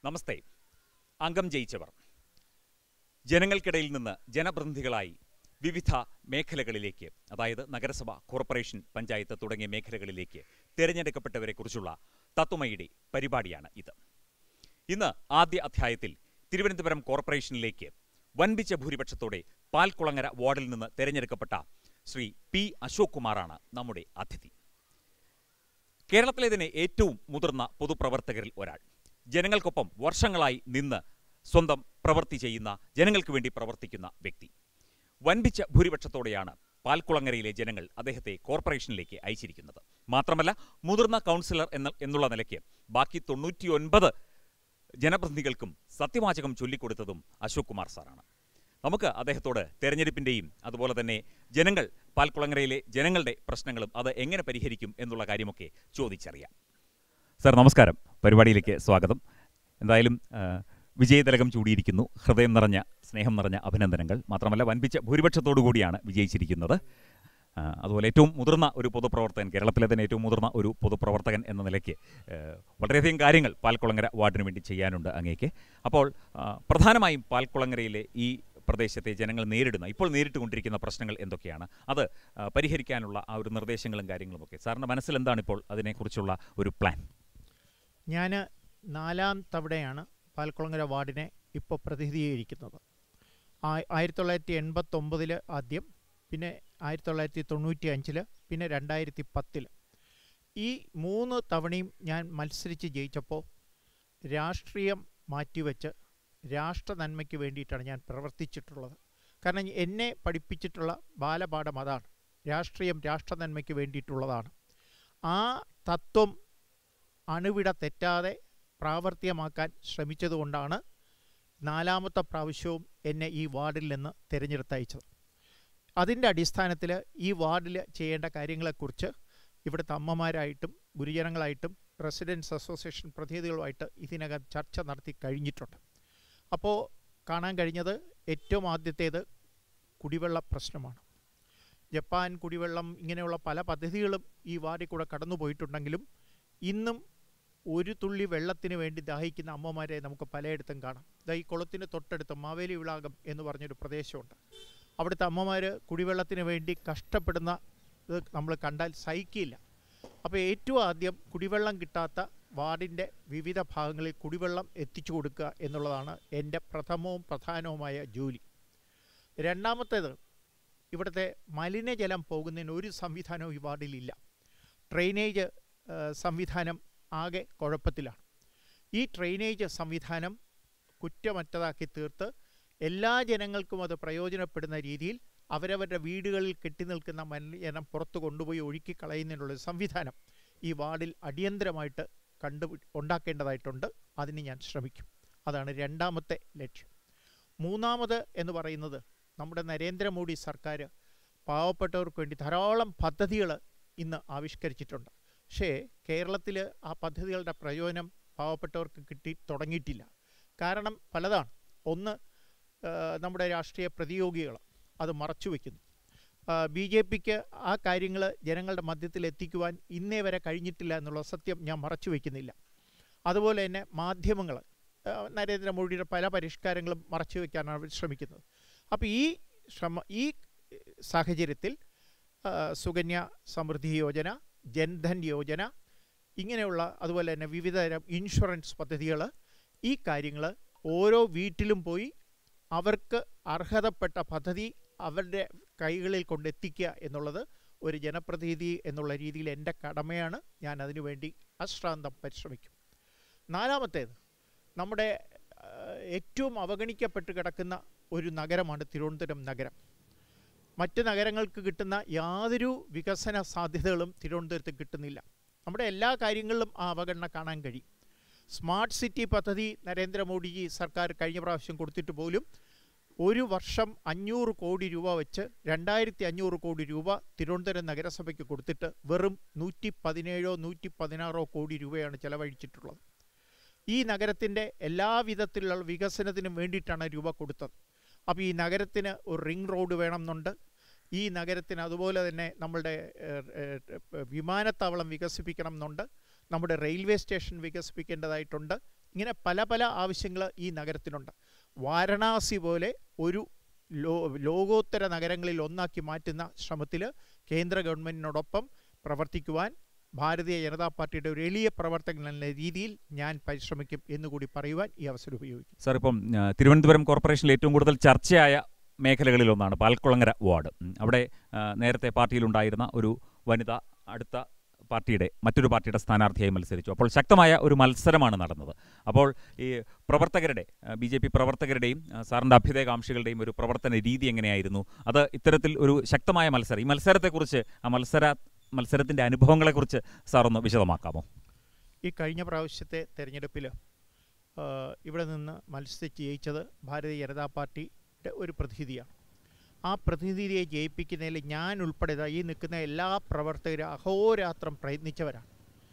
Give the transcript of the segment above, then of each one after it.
നമസ്തേ അംഗം ജയിച്ചവർ ജനങ്ങൾക്കിടയിൽ നിന്ന് ജനപ്രതിനിധികളായി വിവിധ മേഖലകളിലേക്ക് അതായത് നഗരസഭ കോർപ്പറേഷൻ പഞ്ചായത്ത് തുടങ്ങിയ മേഖലകളിലേക്ക് തിരഞ്ഞെടുക്കപ്പെട്ടവരെക്കുറിച്ചുള്ള തത്വമയുടെ പരിപാടിയാണ് ഇത് ഇന്ന് ആദ്യ അധ്യായത്തിൽ തിരുവനന്തപുരം കോർപ്പറേഷനിലേക്ക് വൻപിച്ച ഭൂരിപക്ഷത്തോടെ പാൽക്കുളങ്ങര വാർഡിൽ നിന്ന് തിരഞ്ഞെടുക്കപ്പെട്ട ശ്രീ പി അശോക് കുമാറാണ് നമ്മുടെ അതിഥി കേരളത്തിലെ തന്നെ ഏറ്റവും മുതിർന്ന പൊതുപ്രവർത്തകരിൽ ഒരാൾ ജനങ്ങൾക്കൊപ്പം വർഷങ്ങളായി നിന്ന് സ്വന്തം പ്രവൃത്തി ചെയ്യുന്ന ജനങ്ങൾക്ക് വേണ്ടി പ്രവർത്തിക്കുന്ന വ്യക്തി വൻപിച്ച ഭൂരിപക്ഷത്തോടെയാണ് പാൽക്കുളങ്ങരയിലെ ജനങ്ങൾ അദ്ദേഹത്തെ കോർപ്പറേഷനിലേക്ക് അയച്ചിരിക്കുന്നത് മാത്രമല്ല മുതിർന്ന കൗൺസിലർ എന്ന എന്നുള്ള നിലയ്ക്ക് ബാക്കി തൊണ്ണൂറ്റിയൊൻപത് ജനപ്രതിനിധികൾക്കും സത്യവാചകം ചൊല്ലിക്കൊടുത്തതും അശോക് കുമാർ സാറാണ് നമുക്ക് അദ്ദേഹത്തോട് തെരഞ്ഞെടുപ്പിന്റെയും അതുപോലെ തന്നെ ജനങ്ങൾ പാൽക്കുളങ്ങരയിലെ ജനങ്ങളുടെ പ്രശ്നങ്ങളും അത് എങ്ങനെ പരിഹരിക്കും എന്നുള്ള കാര്യമൊക്കെ ചോദിച്ചറിയാം സാർ നമസ്കാരം പരിപാടിയിലേക്ക് സ്വാഗതം എന്തായാലും ആ, വിജയതിലകം ചൂടിയിരിക്കുന്നു ഹൃദയം നിറഞ്ഞ സ്നേഹം നിറഞ്ഞ അഭിനന്ദനങ്ങൾ മാത്രമല്ല വൻപിച്ച ഭൂരിപക്ഷത്തോടു കൂടിയാണ് വിജയിച്ചിരിക്കുന്നത് ആ, അതുപോലെ ഏറ്റവും മുതിർന്ന ഒരു പൊതുപ്രവർത്തകൻ കേരളത്തിലെ തന്നെ ഏറ്റവും മുതിർന്ന ഒരു പൊതുപ്രവർത്തകൻ എന്ന നിലയ്ക്ക് ഏ, വളരെയധികം കാര്യങ്ങൾ പാൽക്കുളങ്ങര വാർഡിന് വേണ്ടി ചെയ്യാനുണ്ട് അങ്ങേക്ക് അപ്പോൾ ആ, പ്രധാനമായും പാൽക്കുളങ്ങരയിലെ ഈ പ്രദേശത്തെ ജനങ്ങൾ നേരിടുന്ന ഇപ്പോൾ നേരിട്ട് കൊണ്ടിരിക്കുന്ന പ്രശ്നങ്ങൾ എന്തൊക്കെയാണ് അത് ആ, പരിഹരിക്കാനുള്ള ആ ഒരു നിർദ്ദേശങ്ങളും കാര്യങ്ങളുമൊക്കെ സാറിൻ്റെ മനസ്സിൽ എന്താണ് ഇപ്പോൾ അതിനെക്കുറിച്ചുള്ള ഒരു പ്ലാൻ ഞാൻ നാലാം തവണയാണ് പാൽക്കുളങ്ങര വാർഡിനെ ഇപ്പോൾ പ്രതിനിധീകരിക്കുന്നത് ആ- ആയിരത്തി തൊള്ളായിരത്തി എൺപത്തൊമ്പതിൽ ആദ്യം പിന്നെ ആയിരത്തി തൊള്ളായിരത്തി തൊണ്ണൂറ്റി അഞ്ചിൽ പിന്നെ രണ്ടായിരത്തി പത്തിൽ ഈ മൂന്ന് തവണയും ഞാൻ മത്സരിച്ച് ജയിച്ചപ്പോൾ രാഷ്ട്രീയം മാറ്റിവെച്ച് രാഷ്ട്ര നന്മയ്ക്ക് വേണ്ടിയിട്ടാണ് ഞാൻ പ്രവർത്തിച്ചിട്ടുള്ളത് കാരണം എന്നെ പഠിപ്പിച്ചിട്ടുള്ള ബാലപാഠം അതാണ് രാഷ്ട്രീയം രാഷ്ട്ര നന്മയ്ക്ക് വേണ്ടിയിട്ടുള്ളതാണ് ആ തത്വം അണുവിട തെറ്റാതെ പ്രാവർത്തികമാക്കാൻ ശ്രമിച്ചതുകൊണ്ടാണ് നാലാമത്തെ പ്രാവശ്യവും എന്നെ ഈ വാർഡിൽ നിന്ന് തിരഞ്ഞെടുത്തയച്ചത് അതിൻ്റെ അടിസ്ഥാനത്തിൽ ഈ വാർഡിൽ ചെയ്യേണ്ട കാര്യങ്ങളെക്കുറിച്ച് ഇവിടുത്തെ അമ്മമാരായിട്ടും ഗുരുജനങ്ങളായിട്ടും റെസിഡൻസ് അസോസിയേഷൻ പ്രതിനിധികളുമായിട്ട് ഇതിനകം ചർച്ച നടത്തി കഴിഞ്ഞിട്ടുണ്ട് അപ്പോൾ കാണാൻ കഴിഞ്ഞത് ഏറ്റവും ആദ്യത്തേത് കുടിവെള്ള പ്രശ്നമാണ് ജപ്പാൻ കുടിവെള്ളം ഇങ്ങനെയുള്ള പല പദ്ധതികളും ഈ വാർഡിൽ കൂടെ കടന്നു പോയിട്ടുണ്ടെങ്കിലും ഇന്നും ഒരു തുള്ളി വെള്ളത്തിന് വേണ്ടി ദാഹിക്കുന്ന അമ്മമാരെ നമുക്ക് പലയിടത്തും കാണാം ദാ ഈ കുളത്തിന് തൊട്ടടുത്ത് മാവേലി വിളാകം എന്ന് പറഞ്ഞൊരു പ്രദേശമുണ്ട് അവിടുത്തെ അമ്മമാർ കുടിവെള്ളത്തിന് വേണ്ടി കഷ്ടപ്പെടുന്ന ഇത് നമ്മൾ കണ്ടാൽ സഹിക്കില്ല അപ്പോൾ ഏറ്റവും ആദ്യം കുടിവെള്ളം കിട്ടാത്ത വാർഡിൻ്റെ വിവിധ ഭാഗങ്ങളിൽ കുടിവെള്ളം എത്തിച്ചു കൊടുക്കുക എന്നുള്ളതാണ് എൻ്റെ പ്രഥമവും പ്രധാനവുമായ ജോലി രണ്ടാമത്തേത് ഇവിടുത്തെ മലിനജലം പോകുന്നതിന് ഒരു സംവിധാനവും ഈ വാർഡിലില്ല ഡ്രെയിനേജ് ആ, സംവിധാനം ആകെ കുഴപ്പത്തിലാണ് ഈ ഡ്രെയിനേജ് സംവിധാനം കുറ്റമറ്റതാക്കി തീർത്ത് എല്ലാ ജനങ്ങൾക്കും അത് പ്രയോജനപ്പെടുന്ന രീതിയിൽ അവരവരുടെ വീടുകളിൽ കെട്ടിനിൽക്കുന്ന മലിനജലം പുറത്തു കൊണ്ടുപോയി ഒഴുക്കി കളയുന്നതിനുള്ള സംവിധാനം ഈ വാർഡിൽ അടിയന്തരമായിട്ട് കണ്ടു ഉണ്ടാക്കേണ്ടതായിട്ടുണ്ട് അതിന് ഞാൻ ശ്രമിക്കും അതാണ് രണ്ടാമത്തെ ലക്ഷ്യം മൂന്നാമത് എന്ന് പറയുന്നത് നമ്മുടെ നരേന്ദ്രമോദി സർക്കാർ പാവപ്പെട്ടവർക്ക് വേണ്ടി ധാരാളം പദ്ധതികൾ ഇന്ന് ആവിഷ്കരിച്ചിട്ടുണ്ട് പക്ഷേ കേരളത്തിൽ ആ പദ്ധതികളുടെ പ്രയോജനം പാവപ്പെട്ടവർക്ക് കിട്ടി തുടങ്ങിയിട്ടില്ല കാരണം പലതാണ് ഒന്ന് ആ, നമ്മുടെ രാഷ്ട്രീയ പ്രതിയോഗികൾ അത് മറച്ചു വയ്ക്കുന്നു ബി ജെ പിക്ക് ആ കാര്യങ്ങൾ ജനങ്ങളുടെ മധ്യത്തിൽ എത്തിക്കുവാൻ ഇന്നേ വരെ കഴിഞ്ഞിട്ടില്ല എന്നുള്ള സത്യം ഞാൻ മറച്ചു വയ്ക്കുന്നില്ല അതുപോലെ തന്നെ മാധ്യമങ്ങൾ നരേന്ദ്രമോദിയുടെ പല പരിഷ്കാരങ്ങളും മറച്ചു വയ്ക്കാനാണ് അവർ ശ്രമിക്കുന്നത് അപ്പോൾ ഈ ശ്രമ ഈ സാഹചര്യത്തിൽ ആ, സുകന്യ സമൃദ്ധി യോജന ജൻധൻ യോജന ഇങ്ങനെയുള്ള അതുപോലെ തന്നെ വിവിധ തരം ഇൻഷുറൻസ് പദ്ധതികൾ ഈ കാര്യങ്ങൾ ഓരോ വീട്ടിലും പോയി അവർക്ക് അർഹതപ്പെട്ട പദ്ധതി അവരുടെ കൈകളിൽ കൊണ്ടെത്തിക്കുക എന്നുള്ളത് ഒരു ജനപ്രതിനിധി എന്നുള്ള രീതിയിൽ എൻ്റെ കടമയാണ് ഞാൻ അതിനുവേണ്ടി അശ്രാന്തം പരിശ്രമിക്കും നാലാമത്തേത് നമ്മുടെ ആ, ഏറ്റവും അവഗണിക്കപ്പെട്ട് കിടക്കുന്ന ഒരു നഗരമാണ് തിരുവനന്തപുരം നഗരം മറ്റ് നഗരങ്ങൾക്ക് കിട്ടുന്ന യാതൊരു വികസന സാധ്യതകളും തിരുവനന്തപുരത്ത് കിട്ടുന്നില്ല നമ്മുടെ എല്ലാ കാര്യങ്ങളിലും ആ അവഗണന കാണാൻ കഴിയും സ്മാർട്ട് സിറ്റി പദ്ധതി നരേന്ദ്രമോദിജി സർക്കാർ കഴിഞ്ഞ പ്രാവശ്യം കൊടുത്തിട്ട് പോലും ഒരു വർഷം അഞ്ഞൂറ് കോടി രൂപ വെച്ച് രണ്ടായിരത്തി അഞ്ഞൂറ് കോടി രൂപ തിരുവനന്തപുരം നഗരസഭയ്ക്ക് കൊടുത്തിട്ട് വെറും നൂറ്റി പതിനേഴോ നൂറ്റി പതിനാറോ കോടി രൂപയാണ് ചെലവഴിച്ചിട്ടുള്ളത് ഈ നഗരത്തിൻ്റെ എല്ലാവിധത്തിലുള്ള വികസനത്തിനും വേണ്ടിയിട്ടാണ് രൂപ കൊടുത്തത് അപ്പോൾ ഈ നഗരത്തിന് ഒരു റിംഗ് റോഡ് വേണമെന്നുണ്ട് ഈ നഗരത്തിന് അതുപോലെ തന്നെ നമ്മളുടെ ഏഹ്, ഏഹ്, വിമാനത്താവളം വികസിപ്പിക്കണം എന്നുണ്ട് നമ്മുടെ റെയിൽവേ സ്റ്റേഷൻ വികസിപ്പിക്കേണ്ടതായിട്ടുണ്ട് ഇങ്ങനെ പല പല ആവശ്യങ്ങൾ ഈ നഗരത്തിനുണ്ട് വാരണാസി പോലെ ഒരു ലോ ലോകോത്തര നഗരങ്ങളിൽ ഒന്നാക്കി മാറ്റുന്ന ശ്രമത്തിൽ കേന്ദ്ര ഗവൺമെൻറ്റിനോടൊപ്പം പ്രവർത്തിക്കുവാൻ ഭാരതീയ ജനതാ പാർട്ടിയുടെ ഒരു എളിയ പ്രവർത്തകൻ എന്ന രീതിയിൽ ഞാൻ പരിശ്രമിക്കും എന്നുകൂടി പറയുവാൻ ഈ അവസരം ഉപയോഗിക്കും സാർ ഇപ്പം ആ, തിരുവനന്തപുരം കോർപ്പറേഷനിൽ ഏറ്റവും കൂടുതൽ ചർച്ചയായ മേഖലകളിലൊന്നാണ് പാൽക്കുളങ്ങര വാർഡ് ഉം, അവിടെ ആ, നേരത്തെ പാർട്ടിയിലുണ്ടായിരുന്ന ഒരു വനിത അടുത്ത പാർട്ടിയുടെ മറ്റൊരു പാർട്ടിയുടെ സ്ഥാനാർത്ഥിയായി മത്സരിച്ചു അപ്പോൾ ശക്തമായ ഒരു മത്സരമാണ് നടന്നത് അപ്പോൾ ഈ പ്രവർത്തകരുടെ ബി ജെ പി പ്രവർത്തകരുടെയും ആ, സാറിൻ്റെ അഭ്യുദയകാംക്ഷികളുടെയും ഒരു പ്രവർത്തന രീതി എങ്ങനെയായിരുന്നു അത് ഇത്തരത്തിൽ ഒരു ശക്തമായ മത്സരം ഈ മത്സരത്തെക്കുറിച്ച് ആ മത്സര മത്സരത്തിൻ്റെ അനുഭവങ്ങളെക്കുറിച്ച് സാർ ഒന്ന് വിശദമാക്കാമോ ഈ കഴിഞ്ഞ പ്രാവശ്യത്തെ തെരഞ്ഞെടുപ്പിൽ ഇവിടെ നിന്ന് മത്സരിച്ച് ജയിച്ചത് ഭാരതീയ ജനതാ പാർട്ടിയുടെ ഒരു പ്രതിനിധിയാണ് ആ പ്രതിനിധിയെ ജയിപ്പിക്കുന്നതിൽ ഞാൻ ഉൾപ്പെടെ ദാ ഈ നിൽക്കുന്ന എല്ലാ പ്രവർത്തകരും അഹോരാത്രം പ്രയത്നിച്ചവരാണ്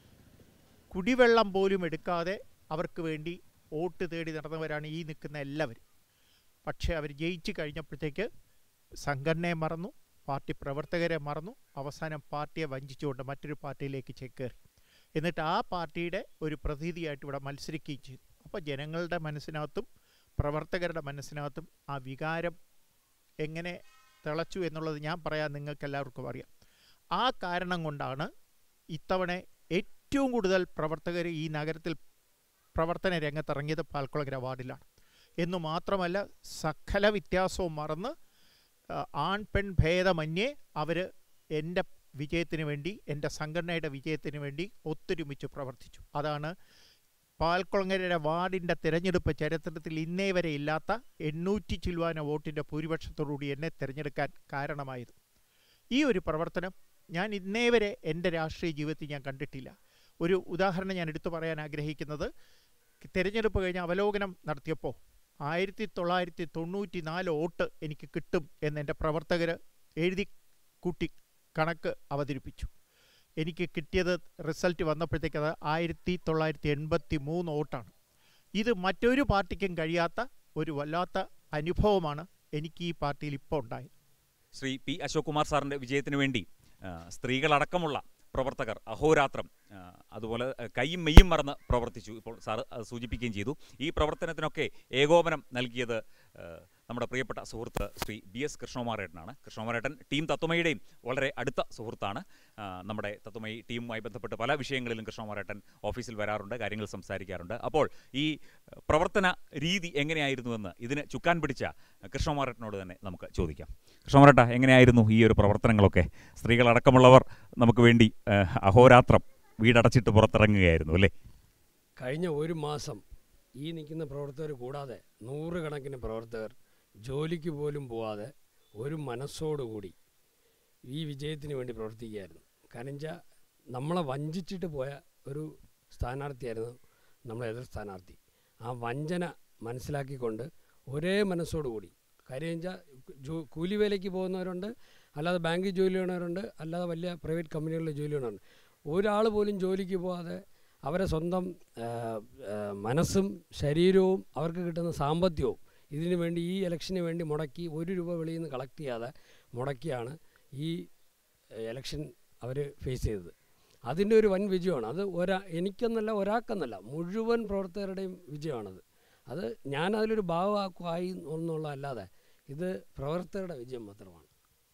കുടിവെള്ളം പോലും എടുക്കാതെ അവർക്ക് വേണ്ടി വോട്ട് തേടി നടന്നവരാണ് ഈ നിൽക്കുന്ന എല്ലാവരും പക്ഷേ അവർ ജയിച്ചു കഴിഞ്ഞപ്പോഴത്തേക്ക് സംഘടനയെ മറന്നു പാർട്ടി പ്രവർത്തകരെ മറന്നു അവസാനം പാർട്ടിയെ വഞ്ചിച്ചുകൊണ്ട് മറ്റൊരു പാർട്ടിയിലേക്ക് ചേക്കേറി എന്നിട്ട് ആ പാർട്ടിയുടെ ഒരു പ്രതിനിധിയായിട്ട് ഇവിടെ മത്സരിക്കുകയും ചെയ്തു അപ്പോൾ ജനങ്ങളുടെ മനസ്സിനകത്തും പ്രവർത്തകരുടെ മനസ്സിനകത്തും ആ വികാരം എങ്ങനെ തിളച്ചു എന്നുള്ളത് ഞാൻ പറയാൻ നിങ്ങൾക്ക് എല്ലാവർക്കും അറിയാം ആ കാരണം കൊണ്ടാണ് ഇത്തവണ ഏറ്റവും കൂടുതൽ പ്രവർത്തകർ ഈ നഗരത്തിൽ പ്രവർത്തന രംഗത്തിറങ്ങിയത് പാൽക്കുളങ്ങര വാർഡിലാണ് എന്നു മാത്രമല്ല സകല വ്യത്യാസവും മറന്ന് ആ, ആൺ പെൺ ഭേദമന്യേ അവർ എൻ്റെ വിജയത്തിന് വേണ്ടി എൻ്റെ സംഘടനയുടെ വിജയത്തിന് വേണ്ടി ഒത്തൊരുമിച്ച് പ്രവർത്തിച്ചു അതാണ് പാൽക്കുളങ്ങരയുടെ വാർഡിൻ്റെ തിരഞ്ഞെടുപ്പ് ചരിത്രത്തിൽ ഇന്നേ വരെ ഇല്ലാത്ത എണ്ണൂറ്റി ചില്ലുവാന വോട്ടിൻ്റെ ഭൂരിപക്ഷത്തോടുകൂടി എന്നെ തിരഞ്ഞെടുക്കാൻ കാരണമായത് ഈ ഒരു പ്രവർത്തനം ഞാൻ ഇന്നേ വരെ എൻ്റെ രാഷ്ട്രീയ ജീവിതത്തിൽ ഞാൻ കണ്ടിട്ടില്ല ഒരു ഉദാഹരണം ഞാൻ എടുത്തു പറയാൻ ആഗ്രഹിക്കുന്നത് തിരഞ്ഞെടുപ്പ് കഴിഞ്ഞ് അവലോകനം നടത്തിയപ്പോൾ ആയിരത്തി തൊള്ളായിരത്തി തൊണ്ണൂറ്റി നാല് വോട്ട് എനിക്ക് കിട്ടും എന്ന് എൻ്റെ പ്രവർത്തകർ എഴുതി കൂട്ടി കണക്ക് അവതരിപ്പിച്ചു എനിക്ക് കിട്ടിയത് റിസൾട്ട് വന്നപ്പോഴത്തേക്ക് അത് ആയിരത്തി തൊള്ളായിരത്തി എൺപത്തി മൂന്ന് വോട്ടാണ് ഇത് മറ്റൊരു പാർട്ടിക്കും കഴിയാത്ത ഒരു വല്ലാത്ത അനുഭവമാണ് എനിക്ക് ഈ പാർട്ടിയിൽ ഇപ്പോൾ ഉണ്ടായത് ശ്രീ പി അശോക് കുമാർ സാറിൻ്റെ വിജയത്തിന് വേണ്ടി ആ, സ്ത്രീകളടക്കമുള്ള പ്രവർത്തകർ അഹോരാത്രം ആ, അതുപോലെ ആ, കൈയും മെയ്യും മറന്ന് പ്രവർത്തിച്ചു ഇപ്പോൾ സാർ അത് സൂചിപ്പിക്കുകയും ചെയ്തു ഈ പ്രവർത്തനത്തിനൊക്കെ ഏകോപനം നൽകിയത് ആ, നമ്മുടെ പ്രിയപ്പെട്ട സുഹൃത്ത് ശ്രീ ബി എസ് കൃഷ്ണകുമാരേട്ടനാണ് കൃഷ്ണകുമാരേട്ടൻ ടീം തത്വമയുടെയും വളരെ അടുത്ത സുഹൃത്താണ് ആ, നമ്മുടെ തത്വമയി ടീമുമായി ബന്ധപ്പെട്ട് പല വിഷയങ്ങളിലും കൃഷ്ണകുമാരേട്ടൻ ഓഫീസിൽ വരാറുണ്ട് കാര്യങ്ങൾ സംസാരിക്കാറുണ്ട് അപ്പോൾ ഈ പ്രവർത്തന രീതി എങ്ങനെയായിരുന്നുവെന്ന് ഇതിന് ചുക്കാൻ പിടിച്ച കൃഷ്ണകുമാരേട്ടനോട് തന്നെ നമുക്ക് ചോദിക്കാം കൃഷ്ണകുമാരേട്ട എങ്ങനെയായിരുന്നു ഈ ഒരു പ്രവർത്തനങ്ങളൊക്കെ സ്ത്രീകളടക്കമുള്ളവർ നമുക്ക് വേണ്ടി ആ, അഹോരാത്രം വീടടച്ചിട്ട് പുറത്തിറങ്ങുകയായിരുന്നു അല്ലേ കഴിഞ്ഞ ഒരു മാസം ഈ നിൽക്കുന്ന പ്രവർത്തകർ കൂടാതെ നൂറുകണക്കിന് പ്രവർത്തകർ ജോലിക്ക് പോലും പോവാതെ ഒരു മനസ്സോടുകൂടി ഈ വിജയത്തിന് വേണ്ടി പ്രവർത്തിക്കുകയായിരുന്നു കാരണം വെച്ചാൽ നമ്മളെ വഞ്ചിച്ചിട്ട് പോയ ഒരു സ്ഥാനാർത്ഥിയായിരുന്നു നമ്മളെ എതിർ സ്ഥാനാർത്ഥി ആ വഞ്ചന മനസ്സിലാക്കിക്കൊണ്ട് ഒരേ മനസ്സോടുകൂടി കാര്യം വെച്ചാൽ ജോ കൂലിവേലയ്ക്ക് പോകുന്നവരുണ്ട് അല്ലാതെ ബാങ്കിൽ ജോലി ചെയ്യണവരുണ്ട് അല്ലാതെ വലിയ പ്രൈവറ്റ് കമ്പനികളിൽ ജോലി ചെയ്യണവരുണ്ട് ഒരാൾ പോലും ജോലിക്ക് പോകാതെ അവരെ സ്വന്തം ആ, ആ, മനസ്സും ശരീരവും അവർക്ക് കിട്ടുന്ന സാമ്പത്തികവും ഇതിനു വേണ്ടി ഈ ഇലക്ഷന് വേണ്ടി മുടക്കി ഒരു രൂപ വെളിയിൽ നിന്ന് കളക്ട് ചെയ്യാതെ മുടക്കിയാണ് ഈ ഇലക്ഷൻ അവർ ഫേസ് ചെയ്തത് അതിൻ്റെ ഒരു വൻ വിജയമാണ് അത് ഒരാ എനിക്കെന്നല്ല ഒരാൾക്കെന്നല്ല മുഴുവൻ പ്രവർത്തകരുടെയും വിജയമാണത് അത് ഞാൻ അതിലൊരു ഭാഗമാക്കുമായി എന്നുള്ള അല്ലാതെ ഇത് പ്രവർത്തകരുടെ വിജയം മാത്രമാണ്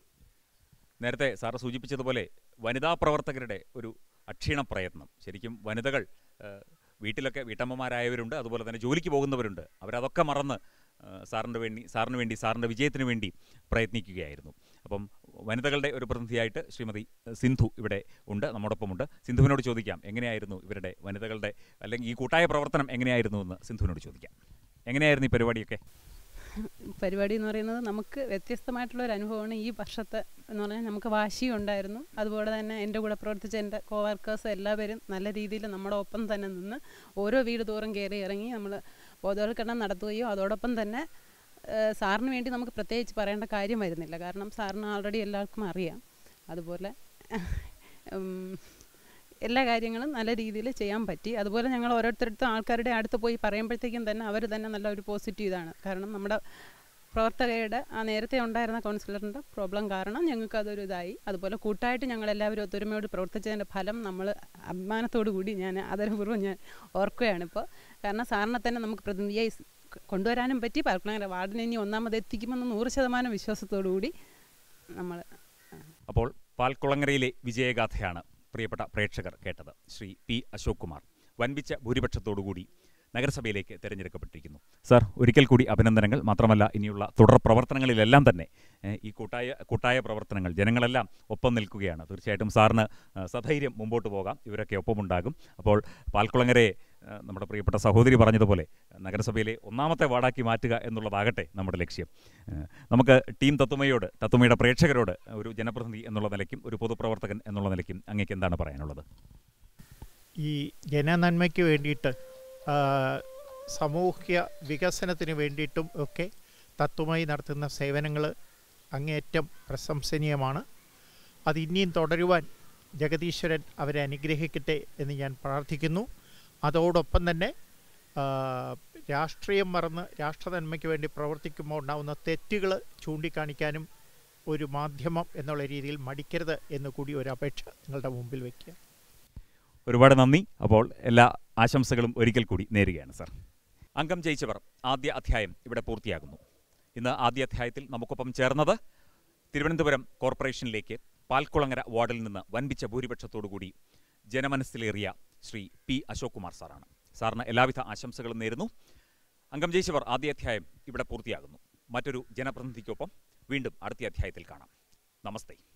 നേരത്തെ സാറ് സൂചിപ്പിച്ചതുപോലെ വനിതാ പ്രവർത്തകരുടെ ഒരു അക്ഷീണ പ്രയത്നം ശരിക്കും വനിതകൾ ആ, വീട്ടിലൊക്കെ വീട്ടമ്മമാരായവരുണ്ട് അതുപോലെ തന്നെ ജോലിക്ക് പോകുന്നവരുണ്ട് അവരതൊക്കെ മറന്ന് ആ, സാറിൻ്റെ വേണ്ടി സാറിന് വേണ്ടി സാറിൻ്റെ വിജയത്തിന് വേണ്ടി പ്രയത്നിക്കുകയായിരുന്നു അപ്പം വനിതകളുടെ ഒരു പ്രതിനിധിയായിട്ട് ശ്രീമതി സിന്ധു ഇവിടെ ഉണ്ട് നമ്മോടൊപ്പമുണ്ട് സിന്ധുവിനോട് ചോദിക്കാം എങ്ങനെയായിരുന്നു ഇവരുടെ വനിതകളുടെ അല്ലെങ്കിൽ ഈ കൂട്ടായ പ്രവർത്തനം എങ്ങനെയായിരുന്നു എന്ന് സിന്ധുവിനോട് ചോദിക്കാം എങ്ങനെയായിരുന്നു ഈ പരിപാടിയൊക്കെ പരിപാടി എന്ന് പറയുന്നത് നമുക്ക് വ്യത്യസ്തമായിട്ടുള്ള ഒരു അനുഭവമാണ് ഈ വർഷത്തെ എന്ന് പറഞ്ഞാൽ നമുക്ക് വാശിയും ഉണ്ടായിരുന്നു അതുപോലെ തന്നെ എൻ്റെ കൂടെ പ്രവർത്തിച്ച എൻ്റെ കോവർക്കേഴ്സ് എല്ലാവരും നല്ല രീതിയിൽ നമ്മുടെ ഒപ്പം തന്നെ നിന്ന് ഓരോ വീട് തോറും കയറി ഇറങ്ങി നമ്മൾ ബോധവൽക്കരണം നടത്തുകയും അതോടൊപ്പം തന്നെ ഏഹ്, സാറിന് വേണ്ടി നമുക്ക് പ്രത്യേകിച്ച് പറയേണ്ട കാര്യം വരുന്നില്ല കാരണം സാറിന് ആൾറെഡി എല്ലാവർക്കും അറിയാം അതുപോലെ ഉം, എല്ലാ കാര്യങ്ങളും നല്ല രീതിയിൽ ചെയ്യാൻ പറ്റി അതുപോലെ ഞങ്ങൾ ഓരോരുത്തരടുത്തും ആൾക്കാരുടെ അടുത്ത് പോയി പറയുമ്പോഴത്തേക്കും തന്നെ അവർ തന്നെ നല്ല ഒരു പോസിറ്റീവ് ഇതാണ് കാരണം നമ്മുടെ പ്രവർത്തകയുടെ ആ നേരത്തെ ഉണ്ടായിരുന്ന കൗൺസിലറിൻ്റെ പ്രോബ്ലം കാരണം ഞങ്ങൾക്ക് അതൊരു ഇതായി അതുപോലെ കൂട്ടായിട്ട് ഞങ്ങൾ എല്ലാവരും ഒത്തൊരുമയോട് പ്രവർത്തിച്ചതിൻ്റെ ഫലം നമ്മൾ അഭിമാനത്തോടു കൂടി ഞാൻ ആദരപൂർവ്വം ഞാൻ ഓർക്കുകയാണ് ഇപ്പോൾ കാരണം സാറിനെ തന്നെ നമുക്ക് പ്രതിനിധിയായി സ് കൊണ്ടുവരാനും പറ്റി പാൽക്കുളങ്ങര വാർഡിനെ ഇനി ഒന്നാമത് എത്തിക്കുമെന്ന് നൂറ് ശതമാനം വിശ്വാസത്തോടു കൂടി നമ്മൾ അപ്പോൾ പാൽക്കുളങ്ങരയിലെ വിജയഗാഥയാണ് പ്രിയപ്പെട്ട പ്രേക്ഷകർ കേട്ടത് ശ്രീ പി അശോക് കുമാർ വൻപിച്ച ഭൂരിപക്ഷത്തോടുകൂടി നഗരസഭയിലേക്ക് തിരഞ്ഞെടുക്കപ്പെട്ടിരിക്കുന്നു സാർ ഒരിക്കൽ കൂടി അഭിനന്ദനങ്ങൾ മാത്രമല്ല ഇനിയുള്ള തുടർ പ്രവർത്തനങ്ങളിലെല്ലാം തന്നെ ഏഹ്, ഈ കൂട്ടായ കൂട്ടായ പ്രവർത്തനങ്ങൾ ജനങ്ങളെല്ലാം ഒപ്പം നിൽക്കുകയാണ് തീർച്ചയായിട്ടും സാറിന് ആ, സധൈര്യം മുമ്പോട്ട് പോകാം ഇവരൊക്കെ ഒപ്പമുണ്ടാകും അപ്പോൾ പാൽക്കുളങ്ങരയെ ആ, നമ്മുടെ പ്രിയപ്പെട്ട സഹോദരി പറഞ്ഞതുപോലെ നഗരസഭയിലെ ഒന്നാമത്തെ വാർഡാക്കി മാറ്റുക എന്നുള്ളതാകട്ടെ നമ്മുടെ ലക്ഷ്യം ഏഹ്, നമുക്ക് ടീം തത്തുമയോട് തത്തുമയുടെ പ്രേക്ഷകരോട് ഒരു ജനപ്രതിനിധി എന്നുള്ള നിലയ്ക്കും ഒരു പൊതുപ്രവർത്തകൻ എന്നുള്ള നിലയ്ക്കും അങ്ങേക്ക് എന്താണ് പറയാനുള്ളത് ഈ ജനനന്മയ്ക്ക് വേണ്ടിയിട്ട് ആ, സാമൂഹ്യ വികസനത്തിന് വേണ്ടിയിട്ടും ഒക്കെ തത്വമായി നടത്തുന്ന സേവനങ്ങൾ അങ്ങേയറ്റം പ്രശംസനീയമാണ് അത് ഇനിയും തുടരുവാൻ ജഗദീശ്വരൻ അവരെ അനുഗ്രഹിക്കട്ടെ എന്ന് ഞാൻ പ്രാർത്ഥിക്കുന്നു അതോടൊപ്പം തന്നെ ആ, രാഷ്ട്രീയം മറന്ന് രാഷ്ട്രനന്മയ്ക്ക് വേണ്ടി പ്രവർത്തിക്കുമ്പോൾ ഉണ്ടാകുന്ന തെറ്റുകൾ ചൂണ്ടിക്കാണിക്കാനും ഒരു മാധ്യമം എന്നുള്ള രീതിയിൽ മടിക്കരുത് എന്ന് കൂടി ഒരു അപേക്ഷ നിങ്ങളുടെ മുമ്പിൽ വയ്ക്കുക ഒരുപാട് നന്ദി അപ്പോൾ എല്ലാ ആശംസകളും ഒരിക്കൽ കൂടി നേരുകയാണ് സർ അംഗം ജയിച്ചവർ ആദ്യ അധ്യായം ഇവിടെ പൂർത്തിയാകുന്നു ഇന്ന് ആദ്യ അധ്യായത്തിൽ നമുക്കൊപ്പം ചേർന്നത് തിരുവനന്തപുരം കോർപ്പറേഷനിലേക്ക് പാൽക്കുളങ്ങര വാർഡിൽ നിന്ന് വൻപിച്ച ഭൂരിപക്ഷത്തോടുകൂടി ജനമനസ്സിലേറിയ ശ്രീ പി അശോക് കുമാർ സാറാണ് സാറിന് എല്ലാവിധ ആശംസകളും നേരുന്നു അംഗം ജയിച്ചവർ ആദ്യ അധ്യായം ഇവിടെ പൂർത്തിയാകുന്നു മറ്റൊരു ജനപ്രതിനിധിക്കൊപ്പം വീണ്ടും അടുത്ത അധ്യായത്തിൽ കാണാം നമസ്തേ